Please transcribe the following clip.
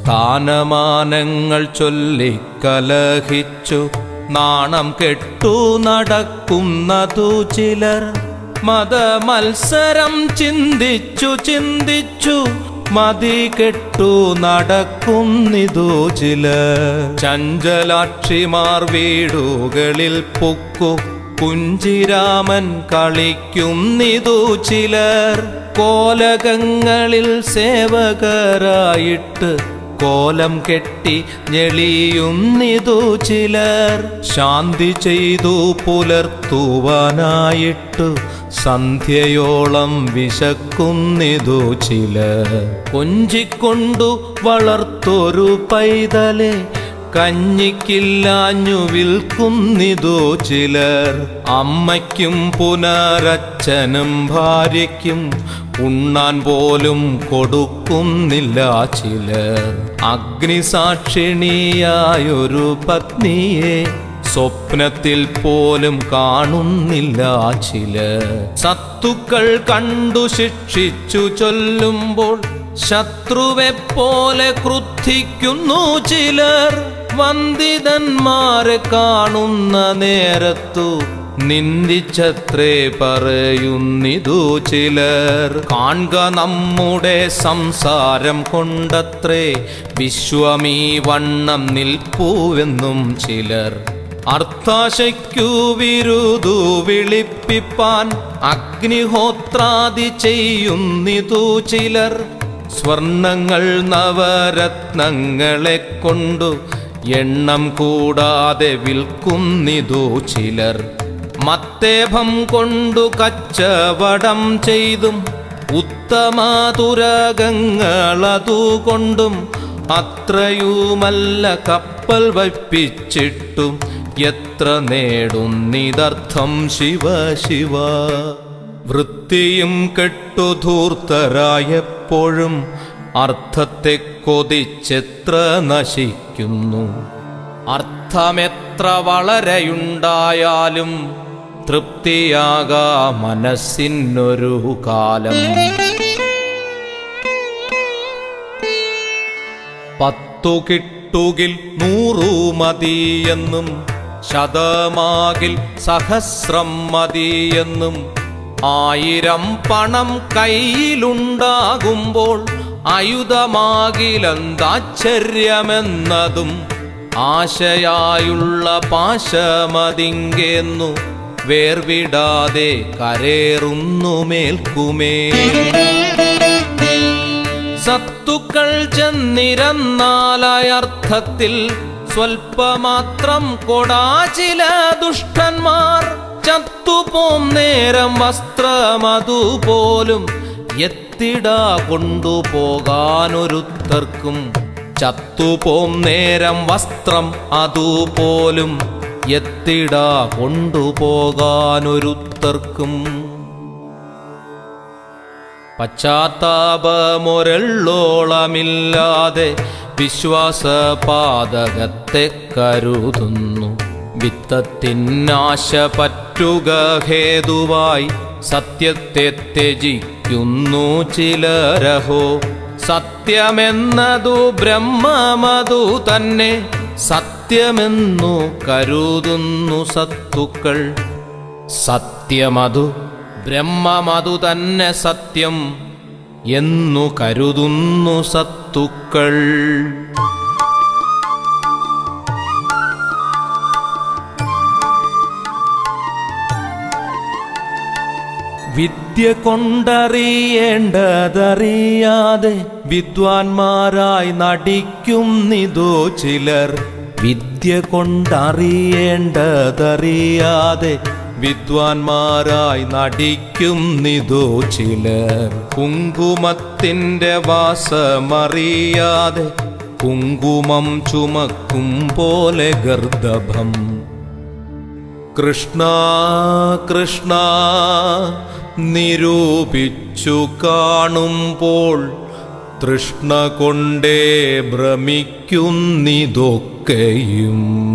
സ്ഥാനമാനങ്ങൾ ചൊല്ലിക്കലഹിച്ചു നാണം കെട്ടു നടക്കുന്നതു ചിലർ മതമത്സരം ചിന്തിച്ചു ചിന്തിച്ചു മതി കെട്ടു നടക്കുന്നിതു ചിലർ ചഞ്ചലാക്ഷിമാർ വീടുകളിൽ പൊക്കു കുഞ്ചിരാമൻ കളിക്കുന്നിതു ചിലർ കോലകങ്ങളിൽ സേവകരായിട്ട് കോലം കെട്ടി ഞെളിയുന്നിതു ചിലർ ശാന്തി ചെയ്തു പുലർത്തുവാനായിട്ടു സന്ധ്യയോളം വിശക്കുന്നിതു ചിലർ കൊഞ്ചിക്കൊണ്ടു വളർത്തൊരു പൈതലെ കഞ്ഞിക്കില്ലാഞ്ഞു വിൽക്കുന്നിതു ചിലർ അമ്മയ്ക്കും പുനരച്ഛനും ഭാര്യയ്ക്കും ഉണ്ണാൻ പോലും കൊടുക്കുന്നില്ല ചിലർ അഗ്നിസാക്ഷിണിയായൊരു പത്നിയെ സ്വപ്നത്തിൽ പോലും കാണുന്നില്ല ചിലർ സത്തുക്കൾ കണ്ടു ശിക്ഷിച്ചു ചൊല്ലുമ്പോൾ ശത്രുവെ പോലെ ക്രുദ്ധിക്കുന്നു ചിലർ വന്ദിതന്മാരെ കാണുന്ന നേരത്തു നിന്ദിച്ചത്രേ പറയുന്നിതു ചിലർ കാൺക നമ്മുടെ സംസാരം കൊണ്ടത്രേ വിശ്വമീ വണ്ണം നിൽപ്പൂവെന്നും ചിലർ അർത്ഥാശയ്ക്കു വിരുതു വിളിപ്പിപ്പാൻ അഗ്നിഹോത്രാദി ചെയ്യുന്നിതു ചിലർ സ്വർണങ്ങൾ നവരത്നങ്ങളെ കൊണ്ടു എണ്ണം കൂടാതെ വിൽക്കുന്നിതു ചിലർ മത്തേഭം കൊണ്ടു കച്ചവടം ചെയ്തും ഉത്തമാതുരകങ്ങളതുകൊണ്ടും അത്രയുമല്ല കപ്പൽ വയ്പ്പിച്ചിട്ടും എത്ര നേടുന്നിതർത്ഥം ശിവ ശിവ വൃത്തിയും കെട്ടുധൂർത്തരായപ്പോഴും അർത്ഥത്തെ കൊതിച്ചെത്ര നശിക്കുന്നു അർത്ഥമെത്ര വളരെയുണ്ടായാലും തൃപ്തിയാകാ മനസ്സിനൊരു കാലം പത്തു കിട്ടുകിൽ നൂറു മതിയെന്നും ശതമാകിൽ സഹസ്രം മതിയെന്നും ആയിരം പണം കയ്യിലുണ്ടാകുമ്പോൾ ആയുധമാകിലെന്താശ്ചര്യമെന്നതും ആശയായുള്ള പാശമതിങ്കെന്നു വേർവിടാതെ കരേറുന്നു മേൽക്കുമേൽ സത്തുക്കൾ ചെന്നിരന്നാലയർത്ഥത്തിൽ സ്വൽപ്പമാത്രം കൊടാചില ദുഷ്ടന്മാർ ചത്തുപോം നേരം വസ്ത്രമതുപോലും എത്തിടാ കൊണ്ടുപോകാനൊരുത്തർക്കും ചത്തുപോം നേരം വസ്ത്രം അതുപോലും എത്തിടാ കൊണ്ടുപോകാനൊരുത്തർക്കും പശ്ചാത്താപമൊരള്ളോളമില്ലാതെ വിശ്വാസപാതകത്തെ കരുതുന്നു വിത്തത്തിനാശ പറ്റുക ഹേതുവായി സത്യത്തെ ത്യജിക്കുന്നു ചിലരഹോ സത്യമെന്നതു ബ്രഹ്മമതു തന്നെ സത്യമെന്നു കരുതുന്നു സത്തുക്കൾ സത്യമതു ബ്രഹ്മമതു തന്നെ സത്യം എന്നു കരുതുന്നു സത്തുക്കൾ വിദ്യ കൊണ്ടറിയേണ്ടതറിയാതെ വിദ്വാൻമാരായി നടിക്കുന്നിതോ ചിലർ വിദ്യ കൊണ്ടറിയേണ്ടതറിയാതെ വിദ്വാൻമാരായി നടിക്കുന്നിതോ ചിലർ കുങ്കുമത്തിൻ്റെ വാസമറിയാതെ കുങ്കുമം ചുമക്കും പോലെ ഗർദഭം കൃഷ്ണ കൃഷ്ണ നിരൂപിച്ചു കാണുമ്പോൾ തൃഷ്ണ കൊണ്ടേ ഭ്രമിക്കുന്നിതൊക്കെയും